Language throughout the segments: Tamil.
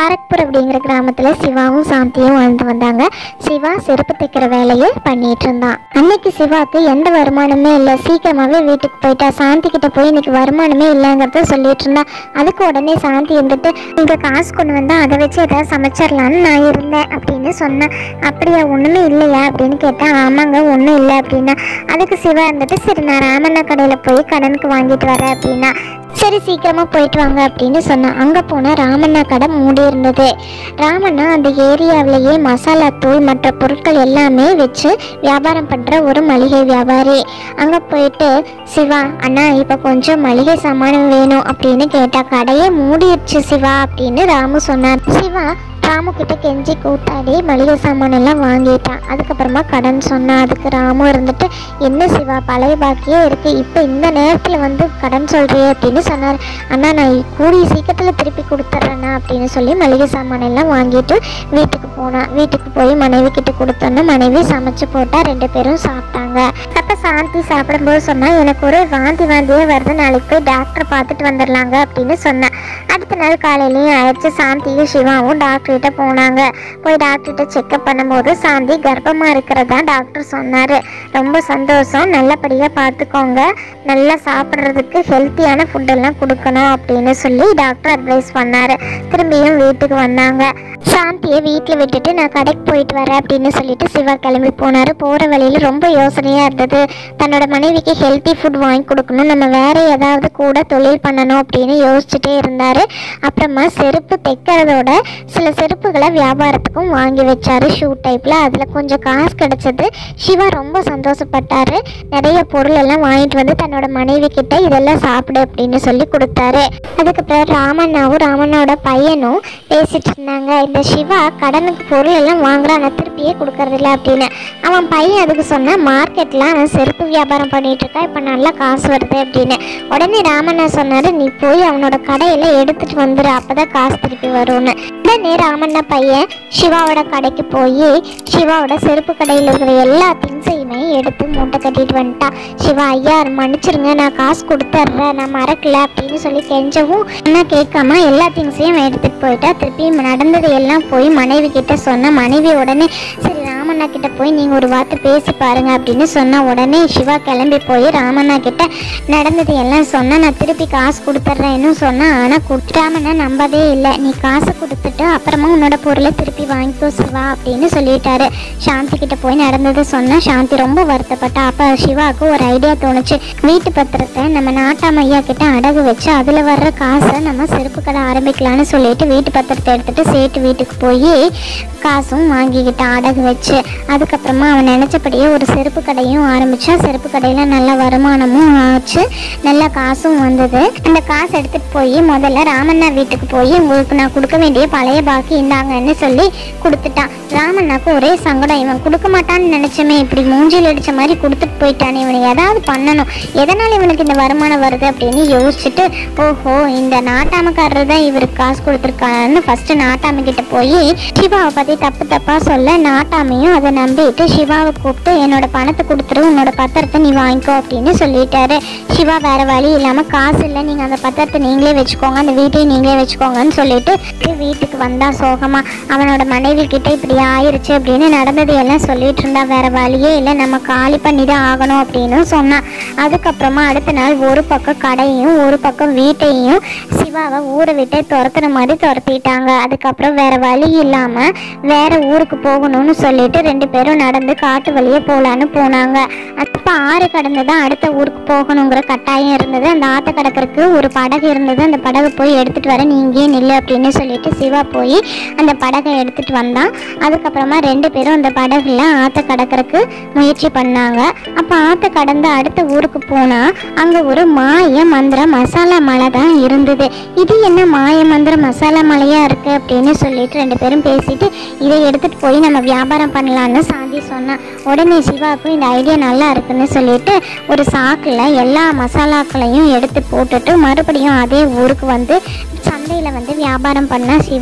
காரக்பூர் அப்படிங்கிற கிராமத்தில் சிவாவும் சாந்தியும் வாழ்ந்து வந்தாங்க சிவா செருப்பு தைக்கிற வேலையை பண்ணிட்டு இருந்தான் அன்னைக்கு சிவாக்கு எந்த வருமானமே இல்லை சீக்கிரமாவே வீட்டுக்கு போயிட்டா சாந்தி கிட்ட போய் இன்னைக்கு வருமானமே இல்லைங்கிறத சொல்லிட்டு இருந்தா அதுக்கு உடனே சாந்தி இருந்துட்டு இங்க காசு கொண்டு வந்தா அதை வச்சு ஏதாவது சமைச்சிடலான்னு நான் இருந்தேன் அப்படின்னு சொன்னேன் அப்படியா ஒண்ணுமே இல்லையா அப்படின்னு கேட்டேன் ஆமாங்க ஒன்றும் இல்லை அப்படின்னா அதுக்கு சிவா இருந்துட்டு சரி நான் ராமண்ணா கடையில் போய் கடனுக்கு வாங்கிட்டு வரேன் அப்படின்னா சரி சீக்கிரமா போயிட்டு வாங்க அப்படின்னு சொன்னேன் அங்க போனா ராமண்ணா கடை மூடி இருந்தது ராமண்ணா அந்த ஏரியாவிலேயே மசாலா தூள் மற்ற பொருட்கள் எல்லாமே வச்சு வியாபாரம் பண்ற ஒரு மளிகை வியாபாரி அங்க போயிட்டு சிவா அண்ணா இப்ப கொஞ்சம் மளிகை சாமான் வேணும் அப்படின்னு கேட்டா கடையே மூடிடுச்சு சிவா அப்படின்னு ராமு சொன்னார் சிவா ராமு கிட்ட கெஞ்சி கூத்தாடி மளிகை சாமான் எல்லாம் வாங்கிட்டான் அதுக்கப்புறமா கடன் சொன்னா அதுக்கு ராமு இருந்துட்டு என்ன சிவா பழைய பாக்கியே இருக்கு இப்போ இந்த நேரத்துல வந்து கடன் சொல்றியே அப்படின்னு சொன்னார் அண்ணா நான் கூடிய சீக்கிரத்துல திருப்பி கொடுத்துட்றேண்ணா அப்படின்னு சொல்லி மளிகை சாமான் எல்லாம் வாங்கிட்டு வீட்டுக்கு போனான் வீட்டுக்கு போய் மனைவி கிட்ட கொடுத்தோன்னா மனைவி சமைச்சு போட்டா ரெண்டு பேரும் சாப்பிட்டாங்க அப்ப சாந்தி சாப்பிடும்போது சொன்னா எனக்கு ஒரு வாந்தி வாந்தியே வருது நாளைக்கு போய் டாக்டரை பார்த்துட்டு வந்துடலாங்க அப்படின்னு சொன்னேன் அடுத்த நாள் காலையிலயும் ஆயிடுச்சு சாந்தியும் சிவாவும் டாக்டர் கிட்ட போனாங்க போய் டாக்டர்கிட்ட செக்அப் பண்ணும்போது சாந்தி கர்ப்பமா இருக்கிறதா டாக்டர் சொன்னாரு ரொம்ப சந்தோஷம் நல்லபடியா பார்த்துக்கோங்க நல்லா சாப்பிட்றதுக்கு ஹெல்த்தியான ஃபுட்டெல்லாம் கொடுக்கணும் அப்படின்னு சொல்லி டாக்டர் அட்வைஸ் பண்ணாரு திரும்பியும் வீட்டுக்கு வந்தாங்க சாந்தியை வீட்டில் விட்டுட்டு நான் கடைக்கு போயிட்டு வரேன் அப்படின்னு சொல்லிட்டு சிவா கிளம்பி போனார் போகிற வழியில் ரொம்ப யோசனையாக இருந்தது தன்னோட மனைவிக்கு ஹெல்த்தி ஃபுட் வாங்கி கொடுக்கணும் நம்ம வேற ஏதாவது கூட தொழில் பண்ணணும் அப்படின்னு யோசிச்சுட்டே இருந்தார் அப்புறமா செருப்பு தைக்கிறதோட சில செருப்புகளை வியாபாரத்துக்கும் வாங்கி வச்சாரு ஷூ டைப்பில் அதில் கொஞ்சம் காசு கிடைச்சது சிவா ரொம்ப சந்தோஷப்பட்டாரு நிறைய பொருள் எல்லாம் வாங்கிட்டு வந்து தன்னோட மனைவி கிட்ட இதெல்லாம் சாப்பிடு அப்படின்னு சொல்லி கொடுத்தாரு அதுக்கப்புறம் ராமண்ணாவும் ராமண்ணாவோட பையனும் பேசிட்டு இருந்தாங்க இந்த சிவா கடனுக்கு பொருள் எல்லாம் வாங்குறான் ஆனால் திருப்பியே கொடுக்கறதில்ல அப்படின்னு அவன் பையன் அதுக்கு சொன்னா மார்க்கெட்டில் அவன் செருப்பு வியாபாரம் பண்ணிட்டு இருக்கா இப்போ நல்லா காசு வருது அப்படின்னு உடனே ராமண்ணா சொன்னாரு நீ போய் அவனோட கடையில எடுத்துட்டு வந்துரு அப்பதான் காசு திருப்பி வரும்னு உடனே ராமண்ணா பையன் சிவாவோட கடைக்கு போய் சிவாவோட செருப்பு கடையில் இருக்கிற எல்லா திங்ஸையுமே எடுத்து மூட்டை கட்டிட்டு வந்துட்டான் சிவா ஐயா மன்னிச்சிருங்க நான் காசு கொடுத்துட்றேன் நான் மறக்கல அப்படின்னு சொல்லி கெஞ்சவும் அண்ணா கேட்காம எல்லா திங்ஸையும் எடுத்துட்டு போயிட்டா திருப்பி நடந்தது எல்லாம் போய் மனைவி கிட்ட சொன்ன மனைவி உடனே சரி ராமண்ணா கிட்ட போய் நீங்க ஒரு வார்த்தை பேசி பாருங்க அப்படின்னு சொன்னா உடனே சிவா கிளம்பி போய் ராமண்ணா கிட்ட நடந்தது எல்லாம் சொன்னா நான் திருப்பி காசு கொடுத்துட்றேன்னு சொன்னா ஆனா குடு- ராமண்ணா நம்பவே இல்லை நீ காசு கொடுத்துட்டு அப்புறமா உன்னோட பொருளை திருப்பி வாங்கிக்கோ சிவா அப்படின்னு சொல்லிட்டாரு சாந்தி கிட்ட போய் நடந்ததை சொன்னா சாந்தி ரொம்ப வருத்தப்பட்டா அப்ப சிவாவுக்கு ஒரு ஐடியா தோணுச்சு வீட்டு பத்திரத்தை நம்ம நாட்டாம ஐயா கிட்ட அடகு வச்சு அதுல வர்ற காசை நம்ம செருப்பு கடை ஆரம்பிக்கலாம்னு சொல்லிட்டு வீட்டு பத்திரத்தை எடுத்துட்டு சேட்டு வீட்டுக்கு போய் காசும் வாங்கிக்கிட்டான் அடகு வச்சு அதுக்கப்புறமா அவன் நினைச்சபடியே ஒரு செருப்பு கடையும் ஆரம்பிச்சா செருப்பு கடையில நல்ல வருமானமும் ஆச்சு நல்ல காசும் வந்தது அந்த காசு எடுத்துட்டு போய் முதல்ல ராமண்ணா வீட்டுக்கு போய் உங்களுக்கு நான் கொடுக்க வேண்டிய பழைய பாக்கி இந்தாங்கன்னு சொல்லி கொடுத்துட்டான் ராமண்ணாக்கு ஒரே சங்கடம் இவன் கொடுக்க மாட்டான்னு நினைச்சமே இப்படி மூஞ்சில் அடிச்ச மாதிரி கொடுத்துட்டு போயிட்டானே இவனை ஏதாவது பண்ணணும் எதனால இவனுக்கு இந்த வருமானம் வருது அப்படின்னு யோசிச்சுட்டு ஓஹோ இந்த நாட்டாமக்காரர் தான் இவருக்கு காசு கொடுத்துருக்கான்னு ஃபர்ஸ்ட் நாட்டாம கிட்ட போய் சிவாவை பத்தி தப்பு தப்பா சொல்ல நாட்டாமையும் அதை நம்பிட்டு சிவாவை கூப்பிட்டு என்னோட பணத்தை கொடுத்துரு உன்னோட பத்திரத்தை நீ வாங்கிக்கோ அப்படின்னு சொல்லிட்டாரு சிவா வேற வழி இல்லாம காசு இல்லை நீங்க அந்த பத்திரத்தை நீங்களே வச்சுக்கோங்க அந்த வீட்டையும் நீங்களே வச்சுக்கோங்கன்னு சொல்லிட்டு வீட்டுக்கு வந்தா சோகமா அவனோட மனைவி கிட்ட இப்படி ஆயிருச்சு அப்படின்னு நடந்தது எல்லாம் சொல்லிட்டு இருந்தா வேற வழியே இல்லை நம்ம காலி பண்ணி தான் ஆகணும் அப்படின்னு சொன்னான் அதுக்கப்புறமா அடுத்த நாள் ஒரு பக்கம் கடையும் ஒரு பக்கம் வீட்டையும் சிவாவை ஊரை விட்டு துரத்துற மாதிரி துரத்திட்டாங்க அதுக்கப்புறம் வேற வழி இல்லாம வேற ஊருக்கு போகணும்னு சொல்லிட்டு ரெண்டு பேரும் நடந்து காட்டு வழியே போலான்னு போனாங்க அப்ப ஆறு கடந்து தான் அடுத்த ஊருக்கு போகணுங்கிற கட்டாயம் இருந்தது அந்த ஆத்த கடக்கறதுக்கு ஒரு படகு இருந்தது அந்த படகு போய் எடுத்துட்டு வர நீ இங்கேயே நில்லு அப்படின்னு சொல்லிட்டு சிவா போய் அந்த படகை எடுத்துட்டு வந்தான் அதுக்கப்புறமா ரெண்டு பேரும் அந்த படகுல ஆத்த கடக்கறதுக்கு முயற்சி பண்ணாங்க அப்ப ஆத்த கடந்து அடுத்த ஊருக்கு போனா அங்க ஒரு மாய மந்திர மசாலா மலை தான் இருந்தது இது என்ன மாய மந்திர மசாலா மலையா இருக்கு அப்படின்னு சொல்லிட்டு ரெண்டு பேரும் பேசிட்டு இதை எடுத்துட்டு போய் நம்ம வியாபாரம் பண்ணலாம்னு சாந்தி சொன்னான் உடனே சிவாவுக்கும் இந்த ஐடியா நல்லா இருக்குன்னு சொல்லிட்டு ஒரு சாக்குல எல்லா மசாலாக்களையும் எடுத்து போட்டுட்டு மறுபடியும் அதே ஊருக்கு வந்து சந்தையில் வந்து வியாபாரம் பண்ண சிவா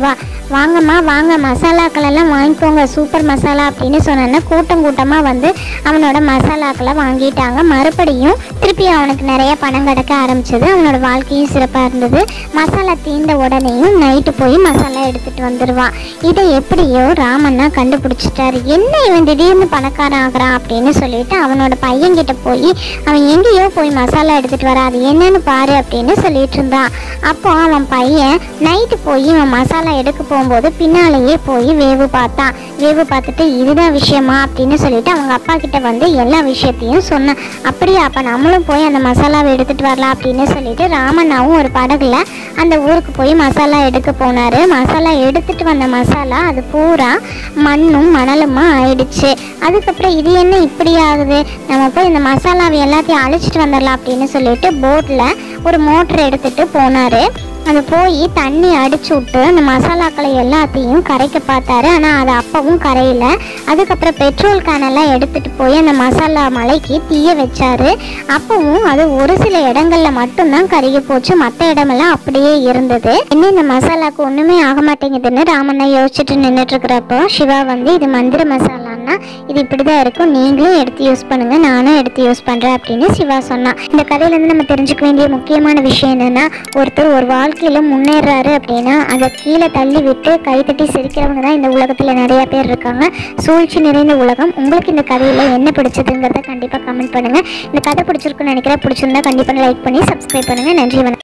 வாங்கம்மா வாங்க மசாலாக்கள் எல்லாம் வாங்கிக்கோங்க சூப்பர் மசாலா அப்படின்னு சொன்னோன்னா கூட்டம் கூட்டமாக வந்து அவனோட மசாலாக்களை வாங்கிட்டாங்க மறுபடியும் திருப்பி அவனுக்கு நிறைய பணம் கிடைக்க ஆரம்பிச்சது அவனோட வாழ்க்கையும் சிறப்பாக இருந்தது மசாலா தீர்ந்த உடனேயும் நைட்டு போய் மசாலா எடுத்துட்டு வந்துடுவான் இதை எப்படியோ ராமண்ணா கண்டுபிடிச்சிட்டாரு என்ன இவன் திடீர்னு பணக்காரன் ஆகுறான் அப்படின்னு சொல்லிட்டு அவனோட பையன்கிட்ட போய் அவன் எங்கேயோ போய் மசாலா எடுத்துட்டு வர அது என்னன்னு பாரு அப்படின்னு சொல்லிட்டு இருந்தான் அப்போ அவன் பையன் நைட்டு போய் இவன் மசாலா எடுக்க போகும்போது பின்னாலேயே போய் வேவு பார்த்தான் வேவு பார்த்துட்டு இதுதான் விஷயமா அப்படின்னு சொல்லிட்டு அவங்க அப்பா கிட்ட வந்து எல்லா விஷயத்தையும் சொன்னான் அப்படியே அப்போ நம்மளும் போய் அந்த மசாலாவை எடுத்துட்டு வரலாம் அப்படின்னு சொல்லிட்டு ராமண்ணாவும் ஒரு படகுல அந்த ஊருக்கு போய் மசாலா எடுக்க போனாரு மசாலா எடுத்துட்டு வந்த மசாலா அது பூரா மண்ணும் மணலுமா ஆயிடுச்சு அதுக்கப்புறம் இது என்ன இப்படி ஆகுது நம்ம போய் இந்த மசாலாவை எல்லாத்தையும் அழைச்சிட்டு வந்துடலாம் அப்படின்னு சொல்லிட்டு போட்டில் ஒரு மோட்டர் எடுத்துட்டு போனாரு அது போய் தண்ணி அடிச்சு விட்டு அந்த மசாலாக்களை எல்லாத்தையும் கரைக்க பார்த்தாரு ஆனால் அது அப்பவும் கரையில அதுக்கப்புறம் பெட்ரோல் கேனெல்லாம் எடுத்துட்டு போய் அந்த மசாலா மலைக்கு தீய வச்சாரு அப்பவும் அது ஒரு சில இடங்கள்ல மட்டும்தான் கருகி போச்சு மற்ற இடமெல்லாம் அப்படியே இருந்தது என்ன இந்த மசாலாக்கு ஒண்ணுமே ஆக மாட்டேங்குதுன்னு ராமண்ணா யோசிச்சுட்டு நின்றுட்டு இருக்கிறப்போ சிவா வந்து இது மந்திர மசாலான்னா இது இப்படிதான் இருக்கும் நீங்களும் எடுத்து யூஸ் பண்ணுங்க நானும் எடுத்து யூஸ் பண்றேன் அப்படின்னு சிவா சொன்னான் இந்த கதையில இருந்து நம்ம தெரிஞ்சுக்க வேண்டிய முக்கியமான விஷயம் என்னன்னா ஒருத்தர் ஒரு வாழ்க்கையில முன்னேறாரு அப்படின்னா அதை கீழே தள்ளி விட்டு கைத்தட்டி சிரிக்கிறவங்க தான் இந்த உலகத்துல நிறைய பேர் இருக்காங்க சூழ்ச்சி நிறைந்த உலகம் உங்களுக்கு இந்த கதையில என்ன பிடிச்சதுங்கிறத கண்டிப்பா கமெண்ட் பண்ணுங்க இந்த கதை பிடிச்சிருக்குன்னு நினைக்கிறேன் பிடிச்சிருந்தா கண்டிப்பா லைக் பண்ணி சப்ஸ்கிரைப் பண்ணுங்க நன்றி வணக்கம்